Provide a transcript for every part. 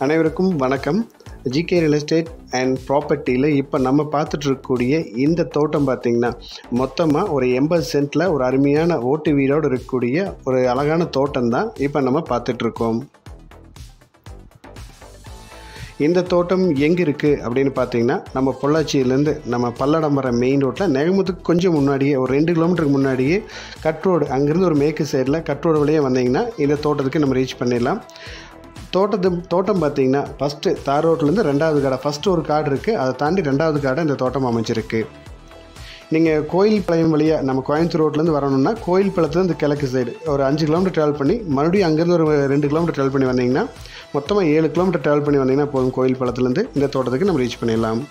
அனைவருக்கும் வணக்கம் GK real estate and ப்ராப்பர்ட்டியில் இப்போ நம்ம பார்த்துட்டு இருக்கக்கூடிய இந்த தோட்டம் பார்த்திங்கன்னா மொத்தமாக ஒரு எண்பது சென்ட்டில் ஒரு அருமையான ஓட்டு வீடோடு இருக்கக்கூடிய ஒரு அழகான தோட்டம் தான் இப்போ நம்ம பார்த்துட்ருக்கோம் இந்த தோட்டம் எங்கே இருக்குது அப்படின்னு பார்த்தீங்கன்னா நம்ம பொள்ளாச்சியிலேருந்து நம்ம பல்லடம்பரம் மெயின் ரோட்டில் நெகமுத்துக்கு கொஞ்சம் முன்னாடியே ஒரு ரெண்டு கிலோமீட்டருக்கு முன்னாடியே கட் ரோடு அங்கேருந்து ஒரு மேற்கு சைடில் கட் ரோடு வழியே வந்தீங்கன்னா இந்த தோட்டத்துக்கு நம்ம ரீச் பண்ணிடலாம் தோட்டத்து தோட்டம் பார்த்தீங்கன்னா ஃபஸ்ட்டு தார் ரோட்லேருந்து ரெண்டாவது காடை ஃபஸ்ட்டு ஒரு காடு இருக்குது அதை தாண்டி ரெண்டாவது காடை இந்த தோட்டம் அமைஞ்சிருக்கு நீங்கள் கோயில் பாளையம் வழியாக நம்ம கோயம்புத்தூர் ரோட்லேருந்து வரணும்னா கோயில் பாளையத்துலேருந்து கிழக்கு சைடு ஒரு அஞ்சு கிலோமீட்டர் ட்ராவல் பண்ணி மறுபடியும் அங்கேருந்து ஒரு ரெண்டு கிலோமீட்டர் ட்ராவல் பண்ணி வந்தீங்கன்னா மொத்தமாக ஏழு கிலோமீட்டர் ட்ராவல் பண்ணி வந்தீங்கன்னா போதும் கோயில் பாளையத்துலேருந்து இந்த தோட்டத்துக்கு நம்ம ரீச் பண்ணிடலாம்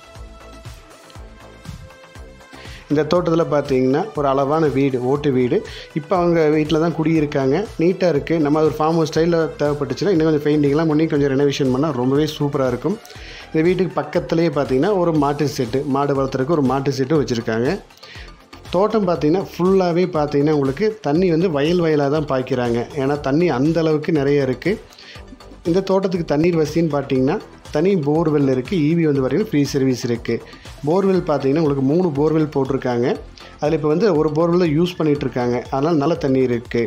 இந்த தோட்டத்தில் பார்த்தீங்கன்னா ஒரு அளவான வீடு ஓட்டு வீடு இப்போ அவங்க வீட்டில் தான் குடியிருக்காங்க நீட்டாக இருக்குது நம்ம அது ஒரு ஃபார்ம் ஹவுஸ் ஸ்டைலில் தேவைப்பட்டுச்சுன்னா இன்னும் கொஞ்சம் பெயிண்டிங்லாம் பண்ணி கொஞ்சம் ரெனோவேஷன் பண்ணால் ரொம்பவே சூப்பராக இருக்கும் இந்த வீட்டுக்கு பக்கத்துலேயே பார்த்தீங்கன்னா ஒரு மாட்டு செட்டு மாடு வளர்த்துறதுக்கு ஒரு மாட்டு செட்டும் வச்சுருக்காங்க தோட்டம் பார்த்தீங்கன்னா ஃபுல்லாகவே பார்த்தீங்கன்னா உங்களுக்கு தண்ணி வந்து வயல் வயலாக தான் பாய்க்கிறாங்க ஏன்னா தண்ணி அந்த அளவுக்கு நிறைய இருக்குது இந்த தோட்டத்துக்கு தண்ணீர் வசதின்னு பார்த்தீங்கன்னா தனி போர்வெல் இருக்குது ஈவி வந்து பார்த்தீங்கன்னா ஃப்ரீ சர்வீஸ் இருக்குது போர்வெல் பார்த்தீங்கன்னா உங்களுக்கு மூணு போர்வெல் போட்டிருக்காங்க அதில் இப்போ வந்து ஒரு போர்வெல் யூஸ் பண்ணிகிட்டு இருக்காங்க அதனால் நல்ல தண்ணீர் இருக்குது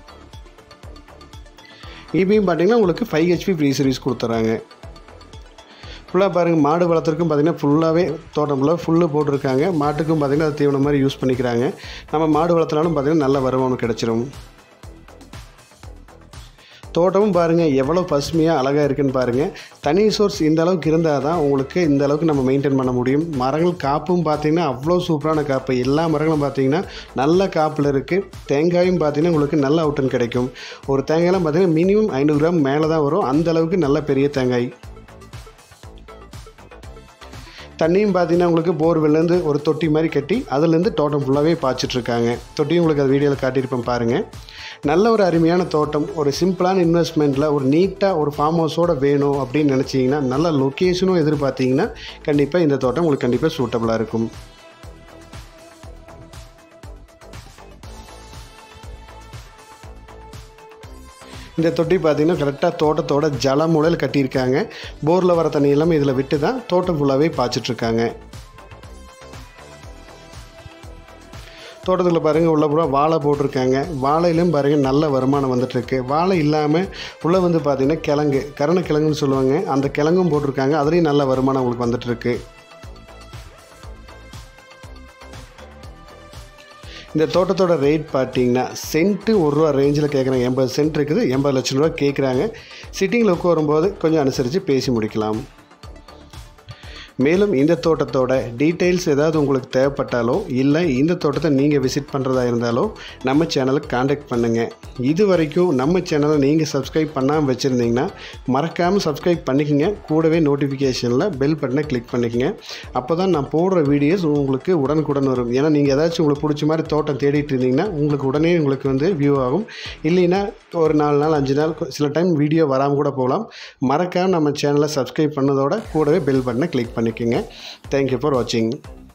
ஈபியும் பார்த்தீங்கன்னா உங்களுக்கு ஃபைவ் ஹெச்பி ஃப்ரீ சர்வீஸ் கொடுத்துட்றாங்க ஃபுல்லாக பாருங்கள் மாடு வளர்த்துறதுக்கும் பார்த்தீங்கன்னா ஃபுல்லாகவே தோட்டம் ஃபுல்லாக ஃபுல்லு போட்டிருக்காங்க மாட்டுக்கும் பார்த்தீங்கன்னா அது தீவனம் மாதிரி யூஸ் பண்ணிக்கிறாங்க நம்ம மாடு வளர்த்துனாலும் பார்த்தீங்கன்னா நல்ல வருமானம் கிடச்சிரும் தோட்டமும் பாருங்கள் எவ்வளோ பசுமையாக அழகாக இருக்குன்னு பாருங்கள் தனி சோர்ஸ் இந்த அளவுக்கு இருந்தால் தான் உங்களுக்கு இந்த அளவுக்கு நம்ம மெயின்டைன் பண்ண முடியும் மரங்கள் காப்பும் பார்த்திங்கன்னா அவ்வளோ சூப்பரான காப்பு எல்லா மரங்களும் பார்த்திங்கன்னா நல்ல காப்பில் இருக்குது தேங்காயும் பார்த்திங்கன்னா உங்களுக்கு நல்ல அவுட்டன் கிடைக்கும் ஒரு தேங்காயெல்லாம் பார்த்திங்கன்னா மினிமம் ஐநூறு கிராம் மேலே தான் வரும் அந்த அளவுக்கு நல்ல பெரிய தேங்காய் தண்ணியும் பார்த்தீங்கன்னா உங்களுக்கு போர்வெல்லேருந்து ஒரு தொட்டி மாதிரி கட்டி அதுலேருந்து தோட்டம் ஃபுல்லாகவே பாய்ச்சிட்ருக்காங்க தொட்டியும் உங்களுக்கு அது வீடியோவில் காட்டியிருப்பேன் பாருங்கள் நல்ல ஒரு அருமையான தோட்டம் ஒரு சிம்பிளான இன்வெஸ்ட்மெண்ட்டில் ஒரு நீட்டாக ஒரு ஃபார்ம் ஹவுஸோடு வேணும் அப்படின்னு நினச்சிங்கன்னா நல்ல லொக்கேஷனும் எதிர்பார்த்தீங்கன்னா கண்டிப்பாக இந்த தோட்டம் உங்களுக்கு கண்டிப்பாக சூட்டபுளாக இருக்கும் இந்த தொட்டி பார்த்திங்கன்னா கரெக்டாக தோட்டத்தோட ஜல முறையில் கட்டியிருக்காங்க போரில் வர தண்ணி எல்லாமே இதில் விட்டு தான் தோட்டம் ஃபுல்லாகவே பாய்ச்சிட்ருக்காங்க தோட்டத்தில் பாருங்கள் உள்ள பூரா வாழை போட்டிருக்காங்க வாழையிலும் பாருங்கள் நல்ல வருமானம் வந்துட்டுருக்கு வாழை இல்லாமல் உள்ளே வந்து பார்த்திங்கன்னா கிழங்கு கரண கிழங்குன்னு சொல்லுவாங்க அந்த கிழங்கும் போட்டிருக்காங்க அதுலேயும் நல்ல வருமானம் உங்களுக்கு வந்துட்டுருக்கு இந்த தோட்டத்தோட ரேட் பார்த்தீங்கன்னா சென்ட்டு ஒரு ரூபா ரேஞ்சில் கேட்குறாங்க எண்பது சென்ட் இருக்குது எண்பது லட்சம் ரூபா கேட்குறாங்க சிட்டிங்கில் உட்கார வரும்போது கொஞ்சம் அனுசரித்து பேசி முடிக்கலாம் மேலும் இந்த தோட்டத்தோட டீட்டெயில்ஸ் ஏதாவது உங்களுக்கு தேவைப்பட்டாலோ இல்லை இந்த தோட்டத்தை நீங்கள் விசிட் பண்ணுறதா இருந்தாலோ நம்ம சேனலுக்கு காண்டாக்ட் பண்ணுங்கள் இது வரைக்கும் நம்ம சேனலை நீங்கள் சப்ஸ்கிரைப் பண்ணாமல் வச்சுருந்தீங்கன்னா மறக்காமல் சப்ஸ்கிரைப் பண்ணிக்கோங்க கூடவே நோட்டிஃபிகேஷனில் பெல் பட்டனை கிளிக் பண்ணிக்கோங்க அப்போ தான் நான் போடுற வீடியோஸ் உங்களுக்கு உடனுக்குடன் வரும் ஏன்னா நீங்கள் ஏதாச்சும் உங்களுக்கு பிடிச்ச மாதிரி தோட்டம் தேடிட்டு இருந்தீங்கன்னா உங்களுக்கு உடனே உங்களுக்கு வந்து வியூ ஆகும் இல்லைன்னா ஒரு நாலு நாள் அஞ்சு நாள் சில டைம் வீடியோ வராமல் கூட போகலாம் மறக்காமல் நம்ம சேனலை சப்ஸ்கிரைப் பண்ணதோட கூடவே பெல் பட்டனை கிளிக் பண்ணிக்கோங்க தேங்க்யூ ஃபார் வாட்சிங்